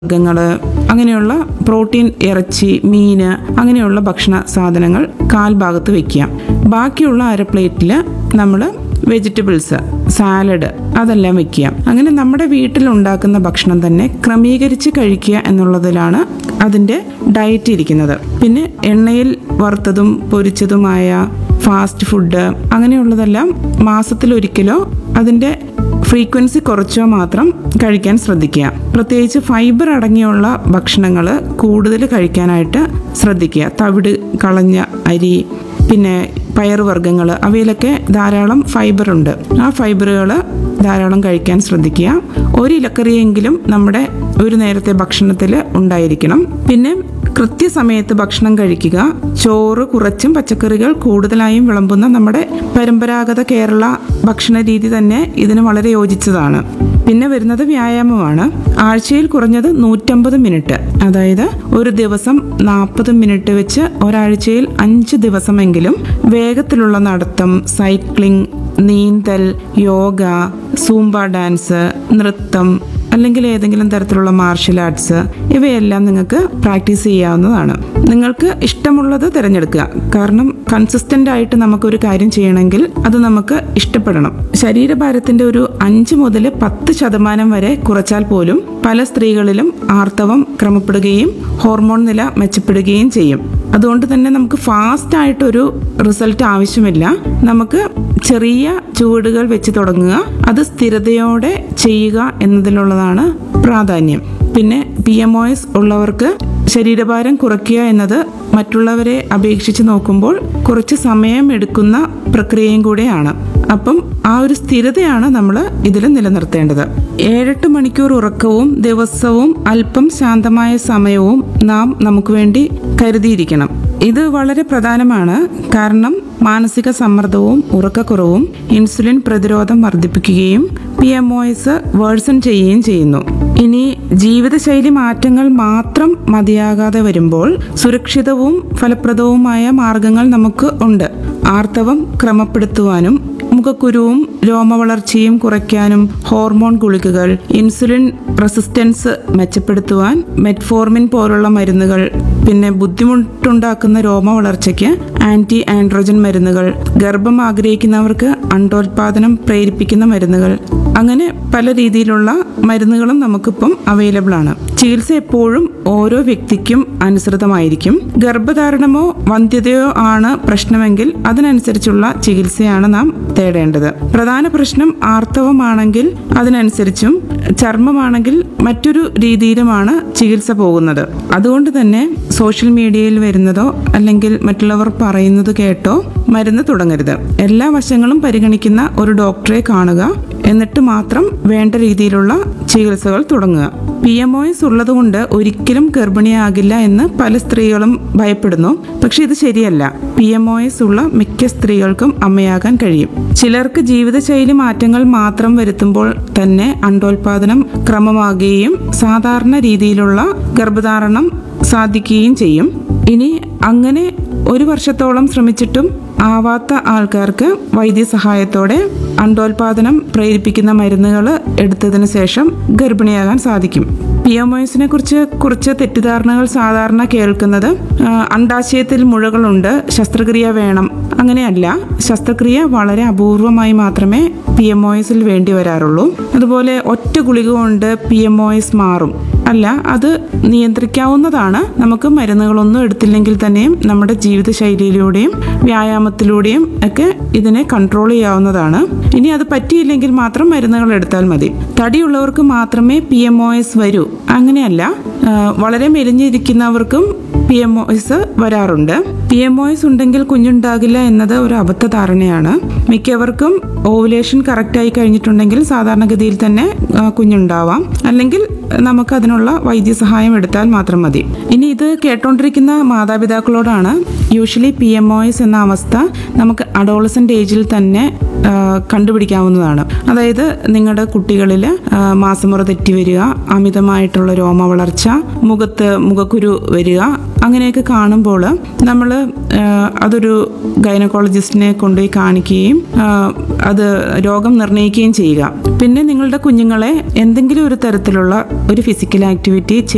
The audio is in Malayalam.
വർഗ്ഗങ്ങൾ അങ്ങനെയുള്ള പ്രോട്ടീൻ ഇറച്ചി മീന് അങ്ങനെയുള്ള ഭക്ഷണ സാധനങ്ങൾ കാൽഭാഗത്ത് വെക്കുക ബാക്കിയുള്ള അര പ്ലേറ്റിൽ നമ്മൾ വെജിറ്റബിൾസ് സാലഡ് അതെല്ലാം വെക്കുക അങ്ങനെ നമ്മുടെ വീട്ടിൽ ഉണ്ടാക്കുന്ന ഭക്ഷണം തന്നെ ക്രമീകരിച്ച് കഴിക്കുക എന്നുള്ളതിലാണ് അതിൻ്റെ ഡയറ്റ് ഇരിക്കുന്നത് പിന്നെ എണ്ണയിൽ വറുത്തതും പൊരിച്ചതുമായ ഫാസ്റ്റ് ഫുഡ് അങ്ങനെയുള്ളതെല്ലാം മാസത്തിലൊരിക്കലോ അതിൻ്റെ ഫ്രീക്വൻസി കുറച്ചോ മാത്രം കഴിക്കാൻ ശ്രദ്ധിക്കുക പ്രത്യേകിച്ച് ഫൈബർ അടങ്ങിയുള്ള ഭക്ഷണങ്ങൾ കൂടുതൽ കഴിക്കാനായിട്ട് ശ്രദ്ധിക്കുക തവിട് കളഞ്ഞ അരി പിന്നെ പയറുവർഗ്ഗങ്ങൾ അവയിലൊക്കെ ധാരാളം ഫൈബർ ഉണ്ട് ആ ഫൈബറുകൾ ധാരാളം കഴിക്കാൻ ശ്രദ്ധിക്കുക ഒരു ഇലക്കറിയെങ്കിലും നമ്മുടെ ഒരു നേരത്തെ ഭക്ഷണത്തിൽ ഉണ്ടായിരിക്കണം പിന്നെ കൃത്യസമയത്ത് ഭക്ഷണം കഴിക്കുക ചോറ് കുറച്ചും പച്ചക്കറികൾ കൂടുതലായും വിളമ്പുന്ന നമ്മുടെ പരമ്പരാഗത കേരള ഭക്ഷണ രീതി തന്നെ ഇതിന് വളരെ യോജിച്ചതാണ് പിന്നെ വരുന്നത് വ്യായാമമാണ് ആഴ്ചയിൽ കുറഞ്ഞത് നൂറ്റമ്പത് മിനിറ്റ് അതായത് ഒരു ദിവസം നാൽപ്പത് മിനിറ്റ് വെച്ച് ഒരാഴ്ചയിൽ അഞ്ച് ദിവസമെങ്കിലും വേഗത്തിലുള്ള നടത്തം സൈക്ലിംഗ് നീന്തൽ യോഗ സൂംബ ഡാൻസ് നൃത്തം അല്ലെങ്കിൽ ഏതെങ്കിലും തരത്തിലുള്ള മാർഷൽ ആർട്സ് ഇവയെല്ലാം നിങ്ങൾക്ക് പ്രാക്ടീസ് ചെയ്യാവുന്നതാണ് നിങ്ങൾക്ക് ഇഷ്ടമുള്ളത് തിരഞ്ഞെടുക്കുക കാരണം കൺസിസ്റ്റന്റ് ആയിട്ട് നമുക്കൊരു കാര്യം ചെയ്യണമെങ്കിൽ അത് നമുക്ക് ഇഷ്ടപ്പെടണം ശരീരഭാരത്തിന്റെ ഒരു അഞ്ച് മുതൽ പത്ത് ശതമാനം വരെ കുറച്ചാൽ പോലും പല സ്ത്രീകളിലും ആർത്തവം ക്രമപ്പെടുകയും ഹോർമോൺ നില മെച്ചപ്പെടുകയും ചെയ്യും അതുകൊണ്ട് തന്നെ നമുക്ക് ഫാസ്റ്റ് ആയിട്ടൊരു റിസൾട്ട് ആവശ്യമില്ല നമുക്ക് ചെറിയ ചുവടുകൾ വെച്ച് തുടങ്ങുക അത് സ്ഥിരതയോടെ ചെയ്യുക എന്നതിലുള്ളതാണ് പ്രാധാന്യം പിന്നെ പി എം ഒ എസ് ഉള്ളവർക്ക് ശരീരഭാരം കുറയ്ക്കുക എന്നത് മറ്റുള്ളവരെ അപേക്ഷിച്ച് നോക്കുമ്പോൾ കുറച്ച് സമയം എടുക്കുന്ന പ്രക്രിയയും കൂടെയാണ് അപ്പം ആ ഒരു സ്ഥിരതയാണ് നമ്മൾ ഇതിൽ നിലനിർത്തേണ്ടത് ഏഴെട്ട് മണിക്കൂർ ഉറക്കവും ദിവസവും അല്പം ശാന്തമായ സമയവും നാം നമുക്ക് വേണ്ടി കരുതിയിരിക്കണം ഇത് വളരെ പ്രധാനമാണ് കാരണം മാനസിക സമ്മർദ്ദവും ഉറക്കക്കുറവും ഇൻസുലിൻ പ്രതിരോധം വർദ്ധിപ്പിക്കുകയും P M O S worsen ചെയ്യുകയും ചെയ്യുന്നു ഇനി ജീവിതശൈലി മാറ്റങ്ങൾ മാത്രം മതിയാകാതെ വരുമ്പോൾ സുരക്ഷിതവും ഫലപ്രദവുമായ മാർഗങ്ങൾ നമുക്ക് ഉണ്ട് ആർത്തവം ക്രമപ്പെടുത്തുവാനും മുഖക്കുരുവും രോമവളർച്ചയും കുറയ്ക്കാനും ഹോർമോൺ ഗുളികകൾ ഇൻസുലിൻ റെസിസ്റ്റൻസ് മെച്ചപ്പെടുത്തുവാൻ മെറ്റ്ഫോർമിൻ പോലുള്ള മരുന്നുകൾ പിന്നെ ബുദ്ധിമുട്ടുണ്ടാക്കുന്ന രോമ വളർച്ചയ്ക്ക് ആന്റി ആൻഡ്രോജൻ മരുന്നുകൾ ഗർഭം ആഗ്രഹിക്കുന്നവർക്ക് അണ്ടോൽപാദനം പ്രേരിപ്പിക്കുന്ന മരുന്നുകൾ അങ്ങനെ പല രീതിയിലുള്ള മരുന്നുകളും നമുക്കിപ്പം അവൈലബിൾ ആണ് ചികിത്സ എപ്പോഴും ഓരോ വ്യക്തിക്കും അനുസൃതമായിരിക്കും ഗർഭധാരണമോ വന്ധ്യതയോ ആണ് പ്രശ്നമെങ്കിൽ അതിനനുസരിച്ചുള്ള ചികിത്സയാണ് നാം തേടേണ്ടത് പ്രധാന പ്രശ്നം ആർത്തവമാണെങ്കിൽ അതിനനുസരിച്ചും ചർമ്മമാണെങ്കിൽ മറ്റൊരു രീതിയിലുമാണ് ചികിത്സ പോകുന്നത് അതുകൊണ്ട് തന്നെ സോഷ്യൽ മീഡിയയിൽ വരുന്നതോ അല്ലെങ്കിൽ മറ്റുള്ളവർ പറയുന്നത് കേട്ടോ മരുന്ന് തുടങ്ങരുത് എല്ലാ വശങ്ങളും പരിഗണിക്കുന്ന ഒരു ഡോക്ടറെ കാണുക എന്നിട്ട് മാത്രം വേണ്ട രീതിയിലുള്ള ചികിത്സകൾ തുടങ്ങുക പി എം ഒ എസ് ഉള്ളതുകൊണ്ട് ഒരിക്കലും ഗർഭിണിയാകില്ല എന്ന് പല സ്ത്രീകളും ഭയപ്പെടുന്നു പക്ഷെ ഇത് ശരിയല്ല പി എം ഒ എസ് ഉള്ള മിക്ക സ്ത്രീകൾക്കും അമ്മയാകാൻ കഴിയും ചിലർക്ക് ജീവിതശൈലി മാറ്റങ്ങൾ മാത്രം വരുത്തുമ്പോൾ തന്നെ അണ്ടോൽപാദനം ക്രമമാകുകയും സാധാരണ രീതിയിലുള്ള ഗർഭധാരണം സാധിക്കുകയും ചെയ്യും ഇനി അങ്ങനെ ഒരു വർഷത്തോളം ശ്രമിച്ചിട്ടും ആവാത്ത ആൾക്കാർക്ക് വൈദ്യസഹായത്തോടെ അണ്ടോൽപാദനം പ്രേരിപ്പിക്കുന്ന മരുന്നുകൾ എടുത്തതിന് ശേഷം ഗർഭിണിയാകാൻ സാധിക്കും പി എം ഒസിനെ കുറിച്ച് കുറച്ച് തെറ്റിദ്ധാരണകൾ സാധാരണ കേൾക്കുന്നത് ആ, അണ്ടാശയത്തിൽ മുഴകളുണ്ട് ശസ്ത്രക്രിയ വേണം അങ്ങനെയല്ല ശസ്ത്രക്രിയ വളരെ അപൂർവമായി മാത്രമേ പി എം ഒ എസിൽ വേണ്ടി വരാറുള്ളൂ അതുപോലെ ഒറ്റ ഗുളിക കൊണ്ട് പി എം ഒ എസ് മാറും അല്ല അത് നിയന്ത്രിക്കാവുന്നതാണ് നമുക്ക് മരുന്നുകളൊന്നും എടുത്തില്ലെങ്കിൽ തന്നെയും നമ്മുടെ ജീവിതശൈലിയിലൂടെയും വ്യായാമത്തിലൂടെയും ഒക്കെ ഇതിനെ കൺട്രോൾ ചെയ്യാവുന്നതാണ് ഇനി അത് പറ്റിയില്ലെങ്കിൽ മാത്രം മരുന്നുകൾ എടുത്താൽ മതി തടിയുള്ളവർക്ക് മാത്രമേ പി എം ഒ എസ് വരൂ അങ്ങനെയല്ല ആ, വളരെ മെലിഞ്ഞിരിക്കുന്നവർക്കും പി എം ഒ എസ് വരാറുണ്ട് പി എം ഒ എസ് ഉണ്ടെങ്കിൽ കുഞ്ഞുണ്ടാകില്ല എന്നത് ഒരു അബദ്ധ ധാരണയാണ് മിക്കവർക്കും ഓവുലേഷൻ കറക്റ്റായി കഴിഞ്ഞിട്ടുണ്ടെങ്കിൽ സാധാരണഗതിയിൽ തന്നെ ആ, കുഞ്ഞുണ്ടാവാം അല്ലെങ്കിൽ നമുക്ക് അതിനുള്ള വൈദ്യസഹായം എടുത്താൽ മാത്രം മതി ഇനി ഇത് കേട്ടോണ്ടിരിക്കുന്ന മാതാപിതാക്കളോടാണ് usually P M O S എന്ന അവസ്ഥ നമുക്ക് അഡോളസൻ്റ് ഏജിൽ തന്നെ ആ, കണ്ടുപിടിക്കാവുന്നതാണ് അതായത് നിങ്ങളുടെ കുട്ടികളിൽ മാസമുറ തെറ്റി വരിക അമിതമായിട്ടുള്ള രോമ വളർച്ച മുഖത്ത് മുഖക്കുരു വരിക അങ്ങനെയൊക്കെ കാണുമ്പോൾ നമ്മൾ അതൊരു ഗൈനക്കോളജിസ്റ്റിനെ കൊണ്ടുപോയി കാണിക്കുകയും ആ, അത് രോഗം നിർണ്ണയിക്കുകയും ചെയ്യുക പിന്നെ നിങ്ങളുടെ കുഞ്ഞുങ്ങളെ എന്തെങ്കിലും ഒരു തരത്തിലുള്ള ഒരു ഫിസിക്കൽ ആക്ടിവിറ്റി